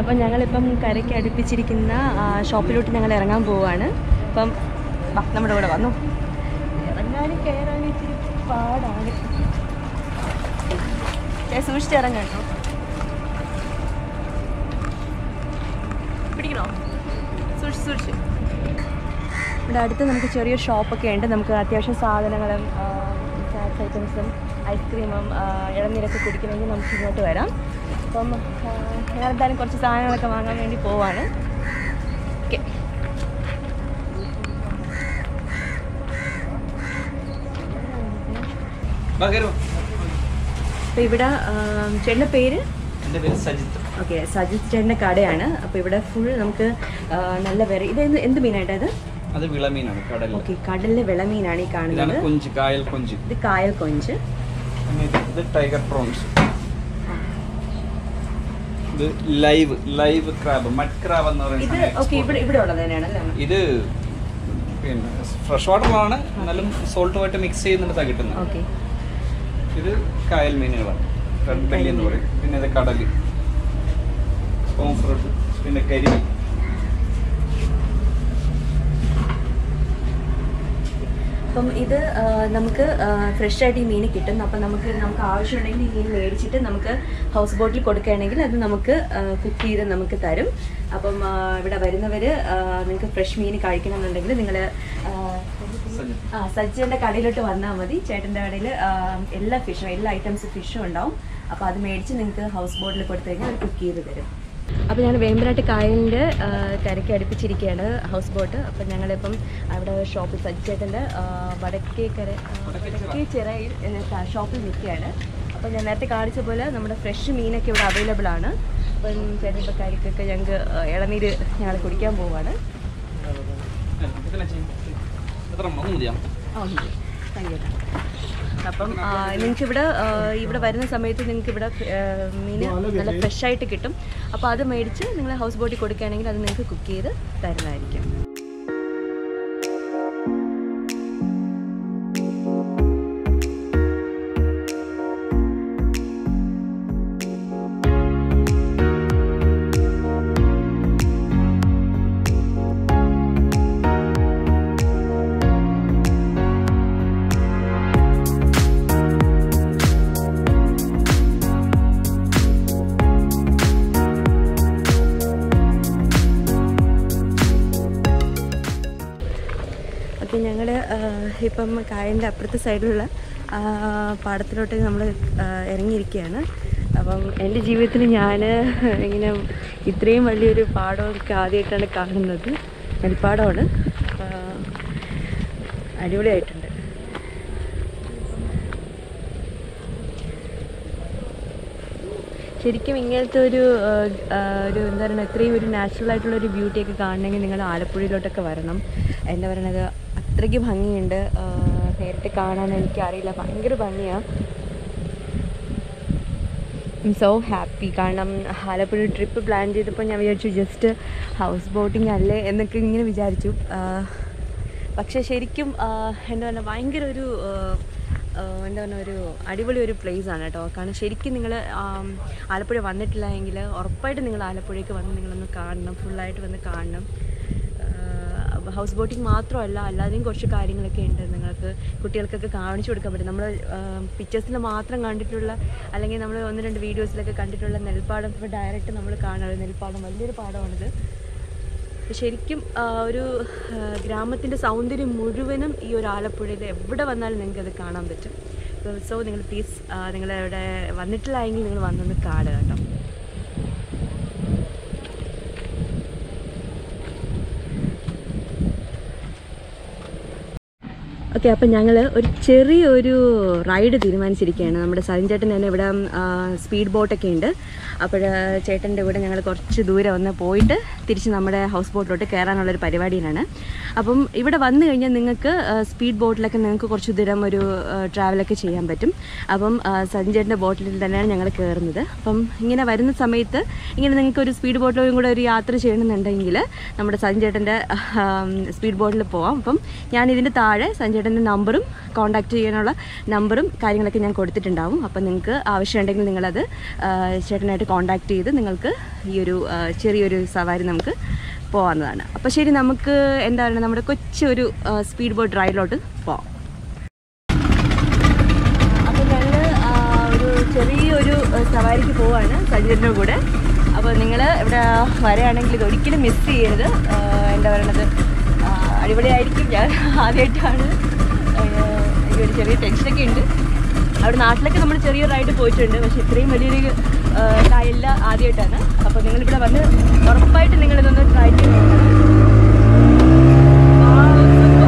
അപ്പം ഞങ്ങളിപ്പം കരയ്ക്ക് അടുപ്പിച്ചിരിക്കുന്ന ആ, ഷോപ്പിലോട്ട് ഞങ്ങൾ ഇറങ്ങാൻ പോവുകയാണ് അപ്പം വാ, നമ്മുടെ കൂടെ വന്നു ഇറങ്ങാനും കയറാനും ഇച്ചിരി പാടാണ് ഏ, സൂക്ഷിച്ച് ഇറങ്ങാം കേട്ടോ പിടിക്കണോ സൂക്ഷിച്ച് സൂക്ഷിച്ച് ഇവിടെ അടുത്ത് നമുക്ക് ചെറിയൊരു ഷോപ്പൊക്കെ ഉണ്ട് നമുക്ക് അത്യാവശ്യം സാധനങ്ങളും സ്നാക്സ് ഐറ്റംസും ഐസ്ക്രീമും ആ, ഇളനീരൊക്കെ കുടിക്കണമെങ്കിൽ നമുക്ക് ഇങ്ങോട്ട് വരാം അപ്പം ആ, ഞാൻ എന്തായാലും കുറച്ച് സാധനങ്ങളൊക്കെ വാങ്ങാൻ വേണ്ടി പോവാണ് ഓക്കെ അപ്പോൾ ഇവിടെ ആ, ചേട്ടൻ്റെ പേര് എൻ്റെ പേര് സജിത്ത് ഓക്കെ സജിത് ചേട്ടൻ്റെ കടയാണ് അപ്പോൾ ഇവിടെ ഫുൾ നമുക്ക് ആ, നല്ല വെറൈ ഇത് എന്ത് എന്ത് മീനായിട്ടാ ഇത് അത് വിളമീനാണ് കടലിൽ ഓക്കെ കടലിലെ വെളമീനാണ് ഈ ഇതാണ് കാണുന്നത് കൊഞ്ച് കായൽ കൊഞ്ച് ഇത് കായൽ കൊഞ്ച് പിന്നെ ഇത് ഇത് ടൈഗർ പ്രോൺസ് ഇത് live live crab mud crab എന്ന് ഇത് പറയുന്ന ഓക്കെ ഇവിടെ ഇവിടെ ഉള്ളത് തന്നെയാണ് അല്ലേ ഇത് പിന്നെ ഫ്രഷ് വാട്ടറിലാണ് എന്നാലും സോൾട്ട് വായിട്ട് മിക്സ് ചെയ്യുന്നിടത്താണ് കിട്ടുന്നത് ഓക്കെ ഇത് കായൽ മീനുകളാണ് റെഡ് ബെല്ലി എന്ന് പറയും പിന്നെ ഇത് കടല് കോംഫ്രട്ട് പിന്നെ കരിമീൻ അപ്പം ഇത് ആ, നമുക്ക് ഫ്രഷ് ആയിട്ട് ഈ മീൻ കിട്ടും അപ്പം നമുക്ക് നമുക്ക് ആവശ്യമുണ്ടെങ്കിൽ ഈ മീൻ മേടിച്ചിട്ട് നമുക്ക് ഹൗസ് ബോട്ടിൽ കൊടുക്കുകയാണെങ്കിൽ അത് നമുക്ക് കുക്ക് ചെയ്ത് നമുക്ക് തരും അപ്പം ആ, ഇവിടെ വരുന്നവർ നിങ്ങൾക്ക് ഫ്രഷ് മീൻ കഴിക്കണമെന്നുണ്ടെങ്കിൽ നിങ്ങൾ സജിത്ത്. ആ സജ്ജൻ്റെ കടയിലോട്ട് വന്നാൽ മതി ചേട്ടൻ്റെ കടയിൽ എല്ലാ ഫിഷും എല്ലാ ഐറ്റംസ് ഫിഷും ഉണ്ടാവും അപ്പോൾ അത് മേടിച്ച് നിങ്ങൾക്ക് ഹൗസ് ബോട്ടിൽ കൊടുത്തു കഴിഞ്ഞാൽ അവർ കുക്ക് ചെയ്ത് തരും അപ്പോൾ ഞങ്ങൾ വേമ്പനാട്ട് കായലിൻ്റെ കരയ്ക്ക് അടുപ്പിച്ചിരിക്കുകയാണ് ഹൗസ് ബോട്ട് അപ്പം ഞങ്ങളിപ്പം അവിടെ ഷോപ്പിൽ സജ്ജേട്ടൻ്റെ വടക്കേക്കര ആ, വടക്കേ ചിറയിൽ എന്ന ഷോപ്പിൽ നിൽക്കുകയാണ് അപ്പോൾ ഞാൻ നേരത്തെ കാണിച്ച പോലെ നമ്മുടെ ഫ്രഷ് മീനൊക്കെ ഇവിടെ അവൈലബിൾ ആണ് അപ്പം ചേട്ടൻ ഇപ്പോൾ കരിക്കൊക്കെ ഞങ്ങൾക്ക് ഇളനീര് ഞങ്ങൾ കുടിക്കാൻ പോവുകയാണ് ഇതിനെ ചെയ്യും. എത്ര മൂന്ന് മതിയാ ആ, ഉണ്ട്. Thank you. അപ്പം നിങ്ങൾക്ക് ഇവിടെ ഇവിടെ വരുന്ന സമയത്ത് നിങ്ങൾക്ക് ഇവിടെ ആ, മീൻ നല്ല ഫ്രഷ് ആയിട്ട് കിട്ടും അപ്പോൾ അത് മേടിച്ച് നിങ്ങൾ ഹൗസ് ബോട്ടിൽ കൊടുക്കുകയാണെങ്കിൽ അത് നിങ്ങൾക്ക് കുക്ക് ചെയ്ത് തരുന്നതായിരിക്കും ഓക്കെ ഞങ്ങൾ ഇപ്പം കായലിൻ്റെ അപ്പുറത്തെ സൈഡിലുള്ള ആ, പാടത്തിലോട്ട് നമ്മൾ ഇറങ്ങിയിരിക്കുകയാണ് അപ്പം എൻ്റെ ജീവിതത്തിൽ ഞാൻ ഇങ്ങനെ ഇത്രയും വലിയൊരു പാടമൊക്കെ ആദ്യമായിട്ടാണ് കാണുന്നത് നെൽപ്പാടമാണ് ആ, അടിപൊളിയായിട്ടുണ്ട് ശരിക്കും ഇങ്ങനത്തെ ഒരു ആ, ആ, ഒരു എന്താ പറയുക ഇത്രയും ഒരു നാച്ചുറൽ ആയിട്ടുള്ള ഒരു ബ്യൂട്ടിയൊക്കെ കാണണമെങ്കിൽ നിങ്ങൾ ആലപ്പുഴയിലോട്ടൊക്കെ വരണം എന്താ പറയണത് അത്രയ്ക്ക് ഭംഗിയുണ്ട് ആ, നേരിട്ട് കാണാൻ എനിക്കറിയില്ല ഭയങ്കര ഭംഗിയാണ് ഐം സോ ഹാപ്പി കാരണം ആലപ്പുഴ ട്രിപ്പ് പ്ലാൻ ചെയ്തപ്പോൾ ഞാൻ വിചാരിച്ചു ജസ്റ്റ് ഹൗസ് ബോട്ടിംഗ് അല്ലേ എന്നൊക്കെ ഇങ്ങനെ വിചാരിച്ചു ആ, പക്ഷേ ശരിക്കും ആ, എന്താ പറയുക ഭയങ്കര ഒരു ആ, ആ, എന്താ പറയുക ഒരു അടിപൊളി ഒരു പ്ലേസ് ആണ് കേട്ടോ കാരണം ശരിക്കും നിങ്ങൾ ആലപ്പുഴ വന്നിട്ടില്ല എങ്കിൽ ഉറപ്പായിട്ട് നിങ്ങൾ ആലപ്പുഴയ്ക്ക് വന്ന് നിങ്ങളൊന്ന് കാണണം ഫുള്ളായിട്ട് വന്ന് കാണണം ഹൗസ് ബോട്ടിംഗ് മാത്രമല്ല അല്ലാതെയും കുറച്ച് കാര്യങ്ങളൊക്കെ ഉണ്ട് നിങ്ങൾക്ക് കുട്ടികൾക്കൊക്കെ കാണിച്ചു കൊടുക്കാൻ പറ്റും നമ്മൾ പിക്ചേഴ്സിൽ മാത്രം കണ്ടിട്ടുള്ള അല്ലെങ്കിൽ നമ്മൾ ഒന്ന് രണ്ട് വീഡിയോസിലൊക്കെ കണ്ടിട്ടുള്ള നെൽപ്പാടം ഇപ്പോൾ ഡയറക്റ്റ് നമ്മൾ കാണാറ് നെൽപ്പാടം വലിയൊരു പാടമാണിത് അപ്പോൾ ശരിക്കും ആ, ഒരു ഗ്രാമത്തിൻ്റെ സൗന്ദര്യം മുഴുവനും ഈ ഒരു ആലപ്പുഴയിൽ എവിടെ വന്നാലും നിങ്ങൾക്ക് അത് കാണാൻ പറ്റും സോ നിങ്ങൾ പ്ലീസ് നിങ്ങൾ ഇവിടെ വന്നിട്ടില്ല എങ്കിൽ നിങ്ങൾ വന്നൊന്ന് കാണുക കേട്ടോ ഓക്കെ അപ്പം ഞങ്ങൾ ഒരു ചെറിയൊരു റൈഡ് തീരുമാനിച്ചിരിക്കുകയാണ് നമ്മുടെ സജിൻ ചേട്ടൻ തന്നെ ഇവിടെ സ്പീഡ് ബോട്ടൊക്കെ ഉണ്ട് അപ്പോൾ ചേട്ടൻ്റെ കൂടെ ഞങ്ങൾ കുറച്ച് ദൂരെ ഒന്ന് പോയിട്ട് തിരിച്ച് നമ്മുടെ ഹൗസ് ബോട്ടിലോട്ട് കയറാനുള്ളൊരു പരിപാടിയിലാണ് അപ്പം ഇവിടെ വന്നു കഴിഞ്ഞാൽ നിങ്ങൾക്ക് സ്പീഡ് ബോട്ടിലൊക്കെ നിങ്ങൾക്ക് കുറച്ച് ദൂരം ഒരു ട്രാവലൊക്കെ ചെയ്യാൻ പറ്റും അപ്പം സജിൻ ചേട്ടൻ്റെ ബോട്ടിൽ തന്നെയാണ് ഞങ്ങൾ കയറുന്നത് അപ്പം ഇങ്ങനെ വരുന്ന സമയത്ത് ഇങ്ങനെ നിങ്ങൾക്ക് ഒരു സ്പീഡ് ബോട്ടിലും കൂടെ ഒരു യാത്ര ചെയ്യണമെന്നുണ്ടെങ്കിൽ നമ്മുടെ സജിൻ ചേട്ടൻ്റെ സ്പീഡ് ബോട്ടിൽ പോവാം അപ്പം ഞാൻ ഇതിൻ്റെ താഴെ സഞ്ജയ് ചേട്ടൻ്റെ നമ്പറും കോൺടാക്റ്റ് ചെയ്യാനുള്ള നമ്പറും കാര്യങ്ങളൊക്കെ ഞാൻ കൊടുത്തിട്ടുണ്ടാവും അപ്പം നിങ്ങൾക്ക് ആവശ്യമുണ്ടെങ്കിൽ നിങ്ങളത് ആ, ചേട്ടനായിട്ട് കോൺടാക്റ്റ് ചെയ്ത് നിങ്ങൾക്ക് ഈ ഒരു ആ, ചെറിയൊരു സവാരി നമുക്ക് പോകാവുന്നതാണ് അപ്പോൾ ശരി നമുക്ക് എന്താ പറയുക നമ്മുടെ കൊച്ചൊരു സ്പീഡ് ബോട്ട് റൈഡിലോട്ട് പോവാം അപ്പോൾ ഞങ്ങൾ ഒരു ചെറിയൊരു ആ, സവാരിക്ക് പോവാണ് സഞ്ജയൻ്റെ കൂടെ അപ്പോൾ നിങ്ങൾ ഇവിടെ വരികയാണെങ്കിൽ ഇത് ഒരിക്കലും മിസ് ചെയ്യരുത് ആ, എന്താ പറയണത് ആ, അടിപൊളിയായിരിക്കും ഞാൻ ആദ്യമായിട്ടാണ് ആ, എനിക്കൊരു ചെറിയ ടെൻഷനൊക്കെ ഉണ്ട് അവിടെ നാട്ടിലൊക്കെ നമ്മൾ ചെറിയ റൈഡ് പോയിട്ടുണ്ട് പക്ഷേ ഇത്രയും വലിയൊരു ആ, കായലിൽ ആദ്യമായിട്ടാണ് അപ്പോൾ നിങ്ങളിവിടെ വന്ന് ഉറപ്പായിട്ട് നിങ്ങളിതൊന്ന് ട്രൈ ചെയ്ത് നോക്കണം ആ, super.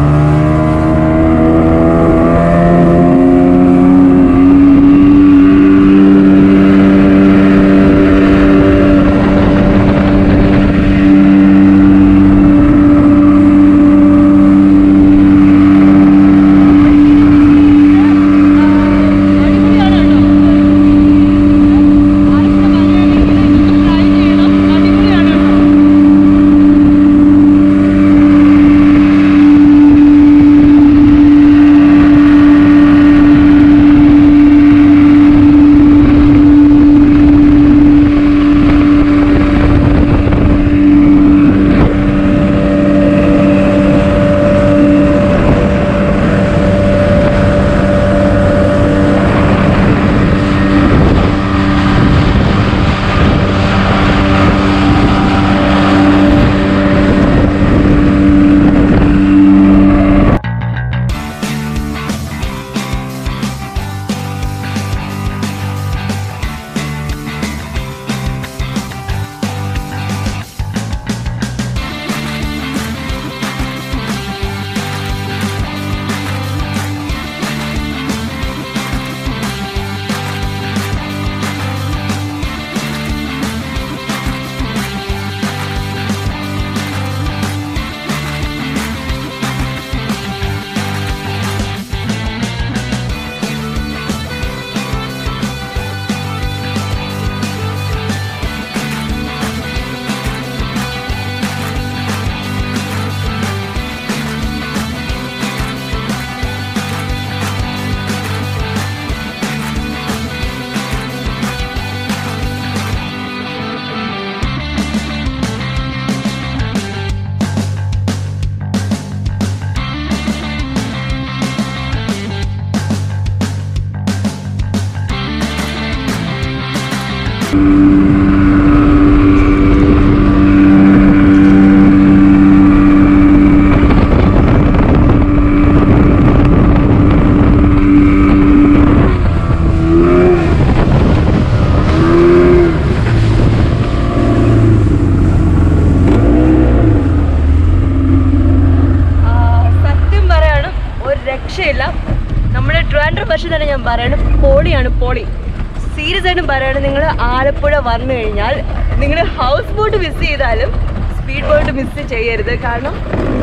ആ, സത്യം പറയാണ് ഒരു രക്ഷയില്ല നമ്മുടെ ട്രിവാൻഡ്രം പക്ഷേ തന്നെ ഞാൻ പറയണം പോളിയാണ് പോളി സീരിയസ് ആയിട്ടും പറയാണ് നിങ്ങൾ ആലപ്പുഴ വന്നു കഴിഞ്ഞാൽ നിങ്ങൾ ഹൗസ് ബോട്ട് മിസ് ചെയ്താലും സ്പീഡ് ബോട്ട് മിസ് ചെയ്യരുത് കാരണം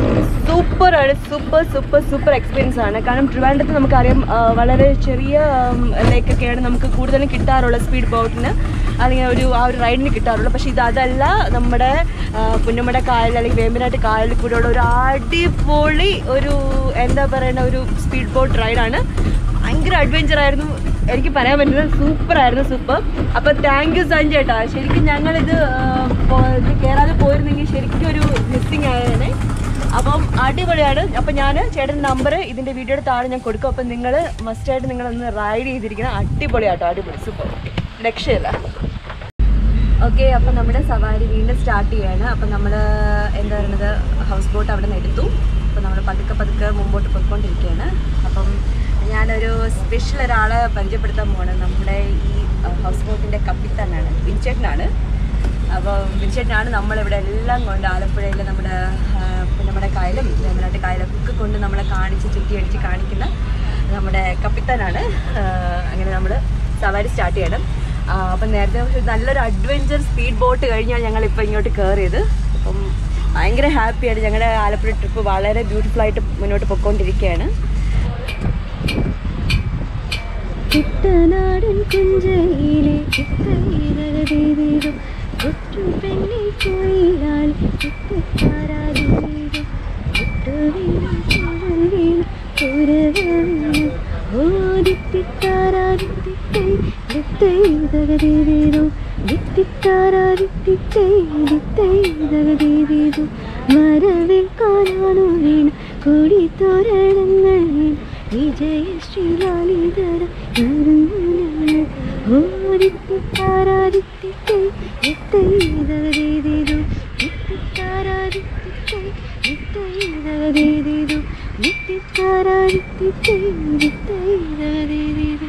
സൂപ്പറാണ് സൂപ്പർ സൂപ്പർ സൂപ്പർ എക്സ്പീരിയൻസ് ആണ് കാരണം ട്രിവാൻഡ്രത്ത് നമുക്കറിയാം ആ, വളരെ ചെറിയ ലേക്കൊക്കെയാണ് നമുക്ക് കൂടുതലും കിട്ടാറുള്ള സ്പീഡ് ബോട്ടിന് അല്ലെങ്കിൽ ഒരു ആ ഒരു റൈഡിന് കിട്ടാറുള്ളൂ പക്ഷേ ഇത് അതല്ല നമ്മുടെ ആ, പുന്നമട കായൽ അല്ലെങ്കിൽ വേമ്പനാട്ട് കായലിൽ കൂടെയുള്ള ഒരു അടിപൊളി ഒരു എന്താ പറയുന്ന ഒരു സ്പീഡ് ബോട്ട് റൈഡാണ് ഭയങ്കര അഡ്വഞ്ചർ ആയിരുന്നു എനിക്ക് പറയാൻ പറ്റുന്നത് സൂപ്പർ ആയിരുന്നു സൂപ്പർ അപ്പോൾ താങ്ക് യു സഞ്ജയ് ചേട്ടാ ശരിക്കും ഞങ്ങളിത് ആ, പോ- ഇത് കയറാതെ പോയിരുന്നെങ്കിൽ ശരിക്കും ഒരു മിസ്സിങ് ആയേനെ അപ്പം അടിപൊളിയാണ് അപ്പം ഞാൻ ചേട്ടൻ്റെ നമ്പർ ഇതിൻ്റെ വീഡിയോയുടെ താഴെ ഞാൻ കൊടുക്കും അപ്പം നിങ്ങൾ മസ്റ്റായിട്ട് നിങ്ങളൊന്ന് റൈഡ് ചെയ്തിരിക്കണം അടിപൊളിയാട്ടോ അടിപൊളി സൂപ്പർ രക്ഷയില്ല ഓക്കെ അപ്പം നമ്മുടെ സവാരി വീണ്ടും സ്റ്റാർട്ട് ചെയ്യാണ് അപ്പം നമ്മൾ എന്താ പറയുന്നത് ഹൗസ് ബോട്ട് അവിടെ നിന്ന് എടുത്തു അപ്പം നമ്മൾ പതുക്കെ പതുക്കെ മുമ്പോട്ട് പോയിക്കൊണ്ടിരിക്കുകയാണ് അപ്പം ഞാനൊരു സ്പെഷ്യൽ ഒരാളെ പരിചയപ്പെടുത്താൻ പോവാണ് നമ്മുടെ ഈ ഹൗസ് ബോട്ടിൻ്റെ കപ്പിത്താനാണ് വിൻചേട്ടനാണ് അപ്പോൾ വിൻചേട്ടനാണ് നമ്മളിവിടെ എല്ലാം കൊണ്ട് ആലപ്പുഴയിൽ നമ്മുടെ ആ, നമ്മുടെ കായലും വേമ്പനാട്ട് കായലൊക്കെ കൊണ്ട് നമ്മളെ കാണിച്ച് ചുറ്റി അടിച്ച് കാണിക്കുന്ന നമ്മുടെ കപ്പിത്താനാണ് ആ, അങ്ങനെ നമ്മൾ സവാരി സ്റ്റാർട്ട് ചെയ്യണം ആ, അപ്പം നേരത്തെ ഒരു നല്ലൊരു അഡ്വഞ്ചർ സ്പീഡ് ബോട്ട് കഴിഞ്ഞാണ് ഞങ്ങൾ ഇപ്പോൾ ഇങ്ങോട്ട് കയറിയത് അപ്പം ഭയങ്കര ഹാപ്പിയാണ് ഞങ്ങളുടെ ആലപ്പുഴ ട്രിപ്പ് വളരെ ബ്യൂട്ടിഫുൾ ആയിട്ട് മുന്നോട്ട് പൊയ്ക്കൊണ്ടിരിക്കുകയാണ് കുട്ടനാടൻ കുഞ്ചയിലെ ചിത്തയിരകതീതും ഒറ്റു പെണ്ണി കുയിലാളി ചിത്തത്താരാതീതും ഒട്ടു വീണു ചുഴൽ വീണു ദിത്തൈ ദഗദീദീദു ദിത്തിത്താരാ ദിത്തിത്തൈ ദിത്തൈ ദഗദീദീദു മരവിൽ കാണാണു വീണ കൂടി തോരണങ്ങൾ വീണ വിജയശ്രീലാലിതര ഓ ദിത്തിത്താരാ ദിത്തിത്തൈ ദിത്തൈ ദഗദീദീദു ദിത്തിത്താരാ ദിത്തിത്തൈ ദിത്തൈ ദഗദീദീദു ദിത്തിത്താരാ ദിത്തിത്തൈ ദിത്തൈ ദഗദീദീദു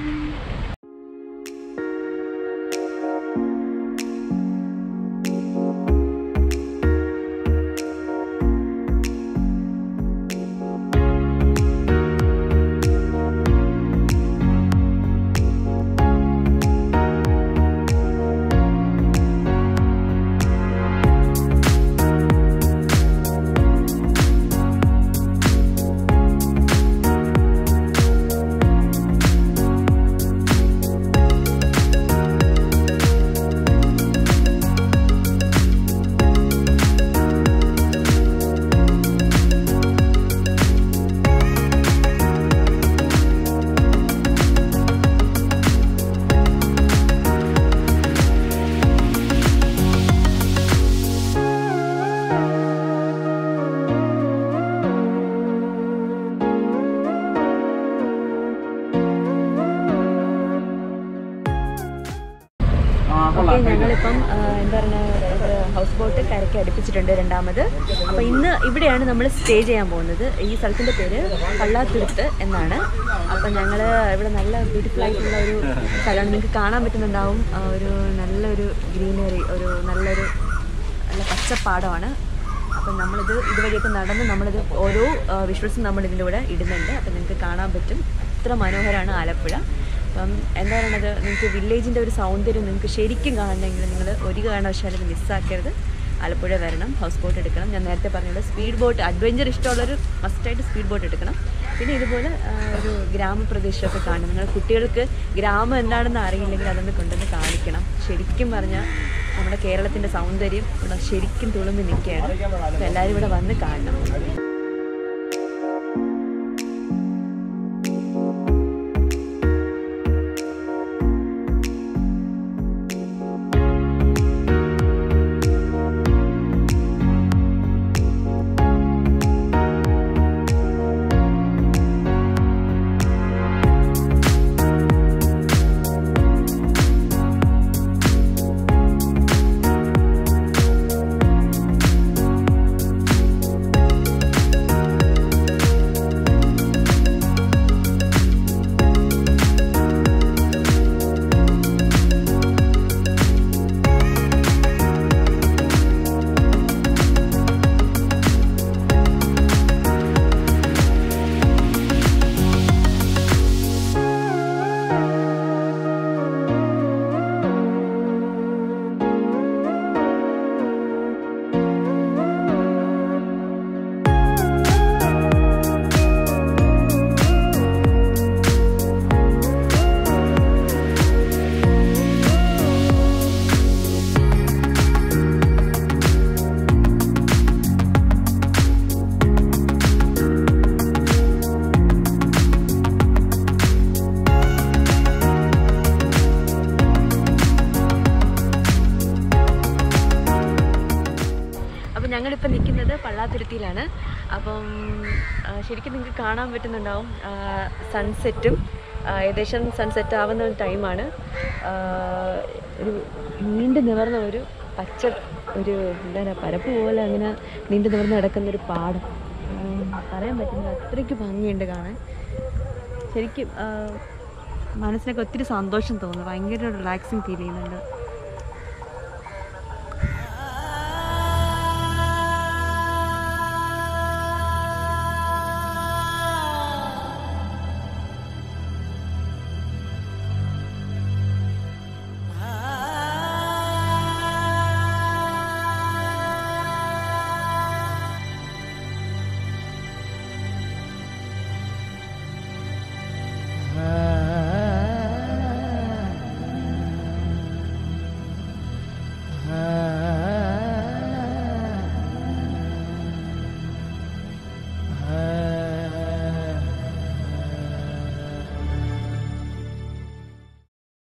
ആ ഓക്കെ കൊള്ളാം ഞങ്ങളിപ്പം ആ, എന്താ പറയുക ഹൗസ് ബോട്ട് കരയ്ക്ക് അടുപ്പിച്ചിട്ടുണ്ട് രണ്ടാമത് അപ്പോൾ ഇന്ന് ഇവിടെയാണ് നമ്മൾ സ്റ്റേ ചെയ്യാൻ പോകുന്നത് ഈ സ്ഥലത്തിൻ്റെ പേര് പള്ളാത്തുരുത്ത് എന്നാണ് അപ്പം ഞങ്ങൾ ഇവിടെ നല്ല ബ്യൂട്ടിഫുൾ ആയിട്ടുള്ള ഒരു സ്ഥലമാണ് നിങ്ങൾക്ക് കാണാൻ പറ്റുന്നുണ്ടാവും ആ, ഒരു നല്ലൊരു ഗ്രീനറി ഒരു നല്ലൊരു നല്ല പച്ചപ്പാടമാണ് അപ്പം നമ്മളിത് ഇതുവഴിയൊക്കെ നടന്ന് നമ്മളിത് ഓരോ വിഷ്വൽസും നമ്മൾ ഇതിൻ്റെ കൂടെ ഇടുന്നുണ്ട് അപ്പം നിങ്ങൾക്ക് കാണാൻ പറ്റും ഇത്ര മനോഹരമാണ് ആലപ്പുഴ അപ്പം എന്താ പറയണത് നിങ്ങൾക്ക് വില്ലേജിൻ്റെ ഒരു സൗന്ദര്യം നിങ്ങൾക്ക് ശരിക്കും കാണണമെങ്കിൽ നിങ്ങൾ ഒരു കാരണവശാലും ഇത് മിസ്സാക്കരുത് ആലപ്പുഴ വരണം ഹൗസ് ബോട്ട് എടുക്കണം ഞാൻ നേരത്തെ പറഞ്ഞല്ലോ സ്പീഡ് ബോട്ട് അഡ്വഞ്ചർ ഇഷ്ടമുള്ളൊരു മസ്റ്റായിട്ട് സ്പീഡ് ബോട്ട് എടുക്കണം പിന്നെ ഇതുപോലെ ആ, ഒരു ഗ്രാമപ്രദേശമൊക്കെ കാണും നിങ്ങൾ കുട്ടികൾക്ക് ഗ്രാമം എന്താണെന്ന് അറിയില്ലെങ്കിൽ അതൊന്ന് കൊണ്ടുവന്ന് കാണിക്കണം ശരിക്കും പറഞ്ഞാൽ നമ്മുടെ കേരളത്തിൻ്റെ സൗന്ദര്യം ഇവിടെ ശരിക്കും തുളുമ്പി നിൽക്കുകയാണ് അപ്പോൾ എല്ലാവരും ഇവിടെ വന്ന് കാണണം അപ്പം ഞങ്ങളിപ്പോൾ നിൽക്കുന്നത് പള്ളാത്തുരുത്തിയിലാണ് അപ്പം ആ, ശരിക്കും നിങ്ങൾക്ക് കാണാൻ പറ്റുന്നുണ്ടാവും സൺസെറ്റും ഏകദേശം സൺസെറ്റ് ആവുന്ന ഒരു ടൈമാണ് ഒരു നീണ്ടു നിവർന്ന ഒരു പച്ച ഒരു എന്താ പറയുക പരപ്പ് പോലെ അങ്ങനെ നീണ്ടു നിവർന്ന് കിടക്കുന്ന ഒരു പാടം ഉം, പറയാൻ പറ്റുന്നില്ല അത്രയ്ക്ക് ഭംഗിയുണ്ട് കാണാൻ ശരിക്കും ആ, മനസ്സിനൊക്കെ ഒത്തിരി സന്തോഷം തോന്നുന്നു ഭയങ്കര റിലാക്സിങ് ഫീൽ ചെയ്യുന്നുണ്ട്